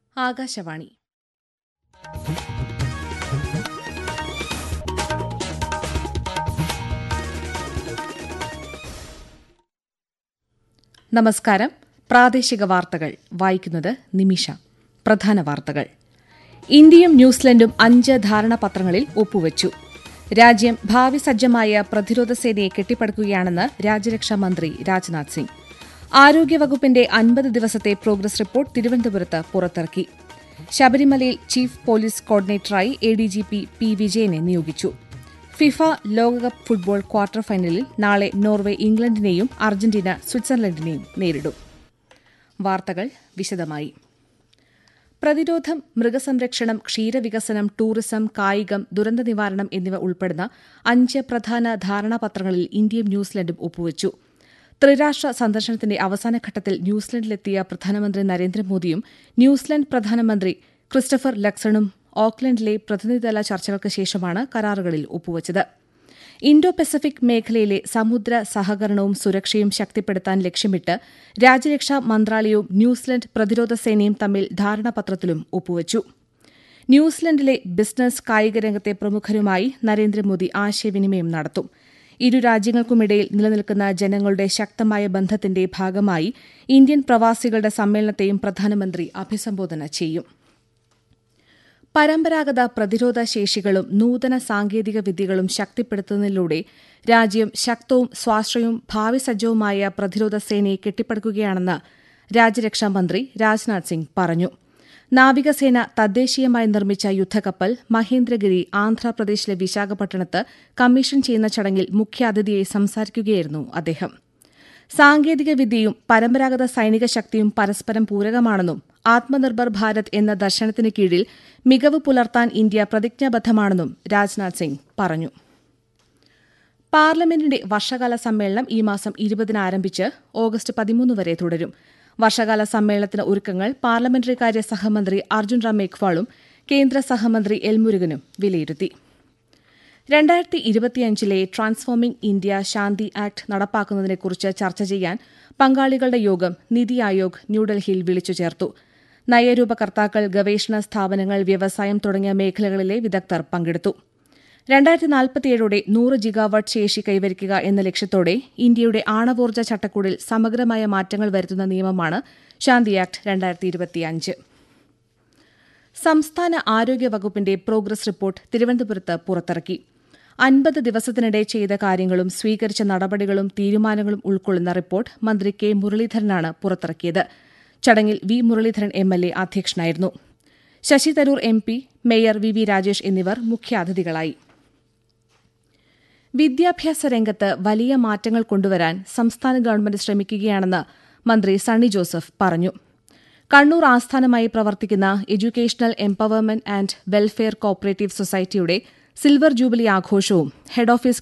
ആകാശവാണി നമസ്കാരം പ്രാദേശിക വാർത്തകൾ വായിക്കുന്നത് നിമിഷ പ്രധാന വാർത്തകൾ ഇന്ത്യയും ന്യൂസിലൻഡും അഞ്ച് ധാരണാപത്രങ്ങളിൽ ഒപ്പുവച്ചു രാജ്യം ഭാവി സജ്ജമായ പ്രതിരോധ സേനയെ കെട്ടിപ്പടുക്കുകയാണെന്ന് രാജ്യരക്ഷാ മന്ത്രി രാജ്നാഥ് സിംഗ് ആരോഗ്യവകുപ്പിന്റെ അൻപത് ദിവസത്തെ പ്രോഗ്രസ് റിപ്പോർട്ട് തിരുവനന്തപുരത്ത് പുറത്തിറക്കി ശബരിമലയിൽ ചീഫ് പോലീസ് കോർഡിനേറ്ററായി എഡിജിപി പി വിജയനെ നിയോഗിച്ചു ഫിഫ ലോകകപ്പ് ഫുട്ബോൾ ക്വാർട്ടർ ഫൈനലിൽ നാളെ നോർവെ ഇംഗ്ലണ്ടിനെയും അർജന്റീന സ്വിറ്റ്സർലൻഡിനെയും നേരിടും വാർത്തകൾ വിശദമായി പ്രതിരോധം മൃഗസംരക്ഷണം ക്ഷീരവികസനം ടൂറിസം കായികം ദുരന്ത നിവാരണം എന്നിവ ഉൾപ്പെടുന്ന അഞ്ച് പ്രധാന ധാരണാപത്രങ്ങളിൽ ഇന്ത്യയും ന്യൂസിലൻഡും ഒപ്പുവച്ചു ത്രിരാഷ്ട്ര സന്ദർശനത്തിന്റെ അവസാനഘട്ടത്തിൽ ന്യൂസിലൻഡിലെത്തിയ പ്രധാനമന്ത്രി നരേന്ദ്രമോദിയും ന്യൂസിലൻഡ് പ്രധാനമന്ത്രി ക്രിസ്റ്റഫർ ലക്സണും ഓക്ലൻഡിലെ പ്രതിനിധിതല ചർച്ചകൾക്ക് ശേഷമാണ് കരാറുകളിൽ ഒപ്പുവച്ചത് ഇൻഡോ പസഫിക് മേഖലയിലെ സമുദ്ര സഹകരണവും സുരക്ഷയും ശക്തിപ്പെടുത്താൻ ലക്ഷ്യമിട്ട് രാജ്യരക്ഷാ മന്ത്രാലയവും ന്യൂസിലൻഡ് പ്രതിരോധ സേനയും തമ്മിൽ ധാരണാപത്രത്തിലും ഒപ്പുവച്ചു ന്യൂസിലൻഡിലെ ബിസിനസ് കായിക രംഗത്തെ പ്രമുഖരുമായി നരേന്ദ്രമോദി ആശയവിനിമയം നടത്തും ഇരു രാജ്യങ്ങൾക്കുമിടയിൽ നിലനിൽക്കുന്ന ജനങ്ങളുടെ ശക്തമായ ബന്ധത്തിന്റെ ഭാഗമായി ഇന്ത്യൻ പ്രവാസികളുടെ സമ്മേളനത്തെയും പ്രധാനമന്ത്രി അഭിസംബോധന ചെയ്യും പരമ്പരാഗത പ്രതിരോധ ശേഷികളും നൂതന സാങ്കേതിക വിദ്യകളും ശക്തിപ്പെടുത്തുന്നതിലൂടെ രാജ്യം ശക്തവും സ്വാശ്രയവും ഭാവി സജ്ജവുമായ പ്രതിരോധ സേനയെ കെട്ടിപ്പടുക്കുകയാണെന്ന് രാജ്യരക്ഷാമന്ത്രി രാജ്നാഥ് സിംഗ് പറഞ്ഞു നാവികസേന തദ്ദേശീയമായി നിർമ്മിച്ച യുദ്ധക്കപ്പൽ മഹേന്ദ്രഗിരി ആന്ധ്രാപ്രദേശിലെ വിശാഖപട്ടണത്ത് കമ്മീഷൻ ചെയ്യുന്ന ചടങ്ങിൽ മുഖ്യാതിഥിയായി സംസാരിക്കുകയായിരുന്നു അദ്ദേഹം സാങ്കേതിക വിദ്യയും പരമ്പരാഗത സൈനിക ശക്തിയും പരസ്പരം പൂരകമാണെന്നും ആത്മനിർഭർ ഭാരത് എന്ന ദർശനത്തിന് കീഴിൽ മികവ് പുലർത്താൻ ഇന്ത്യ പ്രതിജ്ഞാബദ്ധമാണെന്നും രാജ്നാഥ് സിംഗ് പറഞ്ഞു പാർലമെന്റിന്റെ വർഷകാല സമ്മേളനം ഈ മാസം ഇരുപതിന് ആരംഭിച്ച് ഓഗസ്റ്റ് പതിമൂന്ന് വരെ തുടരും വർഷകാല സമ്മേളനത്തിന് ഒരുക്കങ്ങൾ പാർലമെന്ററി കാര്യ സഹമന്ത്രി അർജുൻ റാം മേഘ്വാളും കേന്ദ്ര സഹമന്ത്രി എൽ മുരുകനും വിലയിരുത്തി രണ്ടായിരത്തി ഇരുപത്തിയഞ്ചിലെ ട്രാൻസ്ഫോമിംഗ് ഇന്ത്യ ശാന്തി ആക്ട് നടപ്പാക്കുന്നതിനെക്കുറിച്ച് ചർച്ച ചെയ്യാൻ പങ്കാളികളുടെ യോഗം നിതി ആയോഗ് ന്യൂഡൽഹിയിൽ വിളിച്ചു ചേർത്തു നയരൂപകർത്താക്കൾ ഗവേഷണ സ്ഥാപനങ്ങൾ വ്യവസായം തുടങ്ങിയ മേഖലകളിലെ വിദഗ്ധർ പങ്കെടുത്തു രണ്ടായിരത്തി നാൽപ്പത്തിയേഴോടെ നൂറ് ജിഗാവാട്ട് ശേഷി കൈവരിക്കുക എന്ന ലക്ഷ്യത്തോടെ ഇന്ത്യയുടെ ആണവോർജ്ജ ചട്ടക്കൂടിൽ സമഗ്രമായ മാറ്റങ്ങൾ വരുത്തുന്ന നിയമമാണ് ശാന്തി ആക്ട് രണ്ടായിരത്തി ഇരുപത്തിയഞ്ച് സംസ്ഥാന ആരോഗ്യ വകുപ്പിന്റെ പ്രോഗ്രസ് റിപ്പോർട്ട് തിരുവനന്തപുരത്ത് പുറത്തിറക്കി അൻപത് ദിവസത്തിനിടെ ചെയ്ത കാര്യങ്ങളും സ്വീകരിച്ച നടപടികളും തീരുമാനങ്ങളും ഉൾക്കൊള്ളുന്ന റിപ്പോർട്ട് മന്ത്രി കെ മുരളീധരനാണ് പുറത്തിറക്കിയത് ചടങ്ങിൽ V Muraleedharan M L A അധ്യക്ഷനായിരുന്നു Shashi Tharoor M P mayor V V Rajesh എന്നിവർ മുഖ്യാതിഥികളായി വിദ്യാഭ്യാസ രംഗത്ത് വലിയ മാറ്റങ്ങൾ കൊണ്ടുവരാൻ സംസ്ഥാന ഗവൺമെന്റ് ശ്രമിക്കുകയാണെന്ന് മന്ത്രി സണ്ണി ജോസഫ് പറഞ്ഞു കണ്ണൂർ ആസ്ഥാനമായി പ്രവർത്തിക്കുന്ന educational empowerment and welfare cooperative സൊസൈറ്റിയുടെ സിൽവർ ജൂബിലി ആഘോഷവും ഹെഡ് ഓഫീസ്